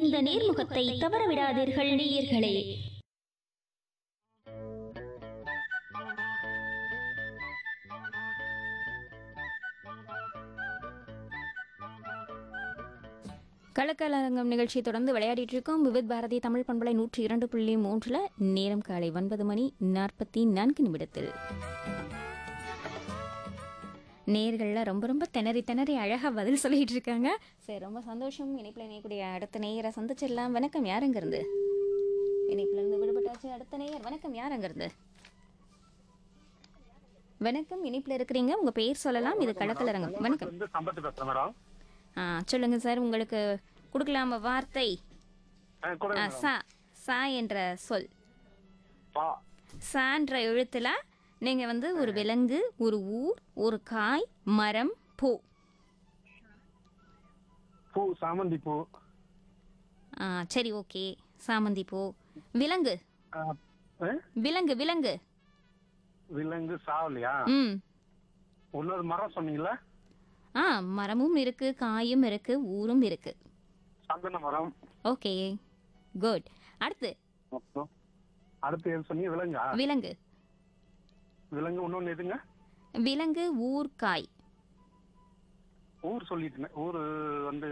இந்த நேர்முகத்தை தவறவிடாதீர்கள் நேயர்களே கலக்கலரங்கம் நிகழ்ச்சியை தொடர்ந்து விளையாடிட்டு இருக்கோம் விவித் பாரதி தமிழ் பண்பலை நூற்றி இரண்டு புள்ளி மூன்றுல நேரம் காலை ஒன்பது மணி நாற்பத்தி நான்கு நிமிடத்தில் நேர்கள்ல ரொம்ப ரொம்ப திணறி திணறி அழகா பதில் சொல்லிட்டு இருக்காங்க சரி ரொம்ப சந்தோஷம் இணைப்பில் இணையக்கூடிய அடுத்த நேயரை சந்திச்சிடலாம் வணக்கம் யாருங்க இருந்து இணைப்புல இருந்து விடுபட்டாச்சு அடுத்த நேயர் வணக்கம் யாருங்க இருந்து வணக்கம் இணைப்புல இருக்கிறீங்க உங்க பேர் சொல்லலாம் இது கலக்கலரங்கம் வணக்கம் வந்து சம்பத்து பேசுறேன் மேடம் ஆ சொல்லுங்க சார் உங்களுக்கு கொடுக்கலாமா வார்த்தை ஆ, கொடுங்க ஆ, மேடம். சா சா என்ற சொல் பா சான்ற எழுத்துல நீங்க வந்து ஒரு விலங்கு ஒரு ஊர் ஒரு காய் மரம் பூ பூ சாமந்தி பூ ஆ, சரி ஓகே சாமந்தி பூ விலங்கு ஆ, ஆ? விலங்கு விலங்கு விலங்கு சாவலியா ம் இன்னொரு மரம் சொன்னீங்களா ஆ மரமும் இருக்கு காயும் இருக்கு ஊரும் இருக்கு சந்தன மரம் ஓகே குட் அடுத்து அப்புறம் அடுத்து எது சொன்னீங்க விலங்கா விலங்கு விலங்கு இன்னொன்னு எதுங்க விலங்கு ஊர் காய் ஊர் சொல்லிட்டேன் ஊர் வந்து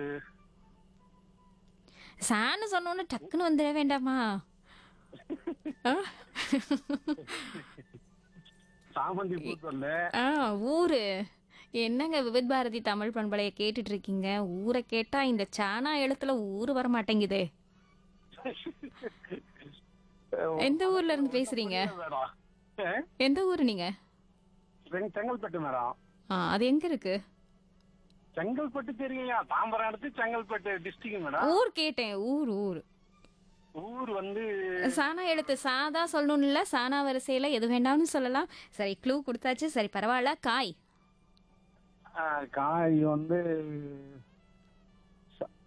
சான்னு சொன்னோன்னு டக்குன்னு வந்துட வேண்டாமா ஆ? சாமந்தி பூ சொன்னேன் ஆ ஊரு என்னங்க விவித் பாரதி தமிழ் பண்பலைய கேட்டுட்டு இருக்கீங்க ஊரை கேட்டா இந்த சானா எழுத்துல ஊரு வர மாட்டேங்குதே எந்த ஊர்ல இருந்து பேசுறீங்க மேடம் ஆ? எந்த ஊரு நீங்க செங்- செங்கல்பட்டு மேடம் ஆ அது எங்க இருக்கு செங்கல்பட்டு தெரியுங்க தாம்பரம் அடுத்து செங்கல்பட்டு டிஸ்ட்ரிக்ட் மேடம் ஊர் கேட்டேன் ஊர் ஊர் ஊர் வந்து சானா எழுத்து சாதா சொல்லணும் இல்ல சானா வரிசையில எது வேண்டாம்னு சொல்லலாம் சரி க்ளூ கொடுத்தாச்சு சரி பரவாயில்ல காய் ஆ, காய் வந்து ச-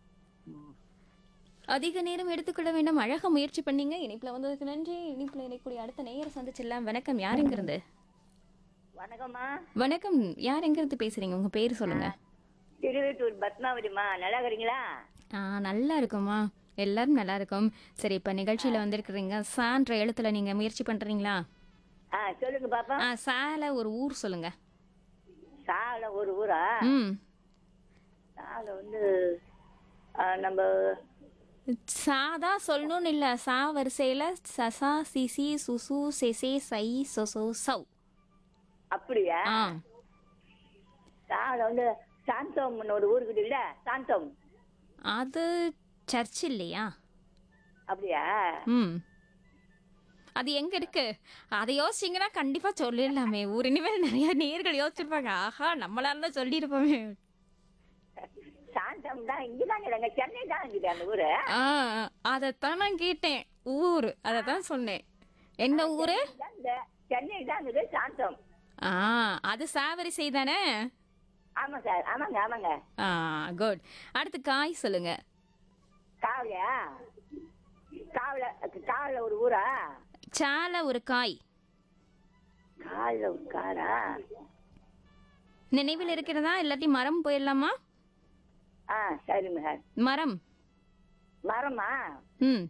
அதிக நேரம் எடுத்துக்கொள்ள வேண்டாம் அழகா முயற்சி பண்ணீங்க இனிப்புல வந்ததுக்கு நன்றி இனிப்புல இணைக்கூடிய அடுத்த நேரம் சந்திச்சிடலாம் வணக்கம் யார் எங்க இருந்து வணக்கம்மா வணக்கம் யார் எங்க இருந்து பேசுறீங்க உங்க பேர் சொல்லுங்க திருவேட்டூர் பத்மாவதிம்மா நல்லா இருக்கிறீங்களா ஆ நல்லா இருக்குமா எல்லாரும் நல்லா இருக்கும் சரி இப்ப நிகழ்ச்சியில வந்திருக்கிறீங்க சான்ற எழுத்துல நீங்க முயற்சி பண்றீங்களா ஆ சொல்லுங்க பாப்பா ஆ சால ஒரு ஊர் சொல்லுங்க சால ஒரு ஊரா ம் சால வந்து ஆ, நம்ம சாதா சொல்லணும்னு இல்ல சா வரிசையில சசா சிசி சுசு செசே சை சொசோ சௌ அப்படியா ஆ சால வந்து சாந்தோம்னு ஒரு ஊருக்கு இல்ல சாந்தோம் அது சர்ச் இல்லையா அப்படியா ம் அது எங்க இருக்கு அதை யோசிச்சீங்கன்னா கண்டிப்பா சொல்லிடலாமே ஊர் இனிமேல் நிறைய நேர்கள் யோசிச்சிருப்பாங்க ஆஹா நம்மளா இருந்தா சொல்லியிருப்போமே சாந்தம் தான் இங்கதான் இல்லைங்க சென்னை தான் இருக்குது அந்த ஊரு ஆ அதைத்தான் நான் கேட்டேன் ஊர் அதை தான் சொன்னேன் என்ன ஊரு தான் இந்த சென்னை தான் இருக்குது சாந்தம் ஆ அது சாவரிசை தானே ஆமா சார் ஆமாங்க ஆமாங்க ஆ குட் அடுத்து காய் சொல்லுங்க காவலையா காவல காவல ஒரு ஊரா சால ஒரு காய் காவல ஒரு காரா நினைவில் இருக்கிறதா இல்லாட்டி மரம் போயிடலாமா ஆ சரிங்க சார் மரம் மரமா ம்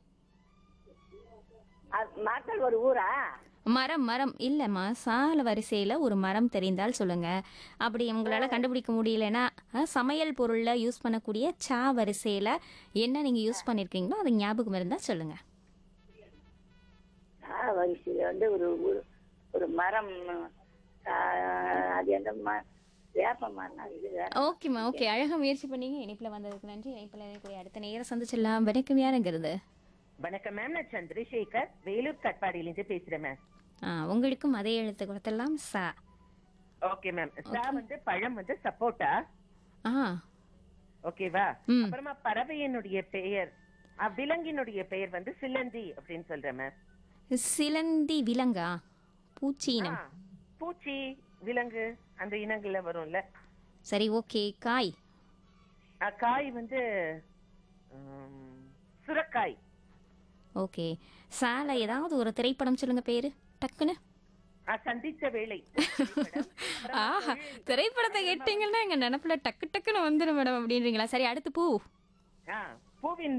அ- மரத்தல் ஒரு ஊரா மரம் மரம் இல்லைம்மா சால வரிசையில் ஒரு மரம் தெரிந்தால் சொல்லுங்க அப்படி உங்களால் கண்டுபிடிக்க முடியலன்னா அஹ், சமையல் பொருளில் யூஸ் பண்ணக்கூடிய சா வரிசையில் என்ன நீங்கள் யூஸ் பண்ணியிருக்கீங்களோ அது ஞாபகம் இருந்தால் சொல்லுங்க ஆ வரிசையில் வந்து ஒரு ஊர் ஒரு மரம் ஆ, அது எந்த ம வேப்ப மரம் இது ஓகேம்மா ஓகே அழகாக முயற்சி பண்ணீங்க இணைப்பில் வந்ததுக்கு நன்றி இணைப்பில் இருக்கக்கூடிய அடுத்த நேரம் சந்திச்சிடலாம் வணக்கம் யாருங்கிறது வணக்கம் மேம் நான் சந்திரசேகர் வேலூர் கட்பாடியிலிருந்து பேசுறேன் மேம் ஆ உங்களுக்கும் அதே எழுத்து கொடுத்துடலாம் சா ஓகே மேம் சா வந்து பழம் வந்து சப்போட்டா ஆ ஓகேவா ம். அப்புறமா பறவையினுடைய பெயர் அஹ், விலங்கினுடைய பெயர் வந்து சிலந்தி அப்படின்னு சொல்றேன் மேம் சிலந்தி விலங்கா பூச்சி இனம் ஆ, பூச்சி விலங்கு அந்த இனங்கள்ல வரும்ல சரி ஓகே காய் அஹ், காய் வந்து உம், சுரக்காய் ஓகே சால ஏதாவது ஒரு திரைப்படம் சொல்லுங்க பேரு டக்குன்னு அஹ், சந்தித்த வேலை ஆஹா திரைப்படத்தை கேட்டீங்கன்னா எங்க நினப்புல டக்கு டக்குன்னு வந்துடும் மேடம் அப்படின்றீங்களா சரி அடுத்து பூ ஆ, பூவின்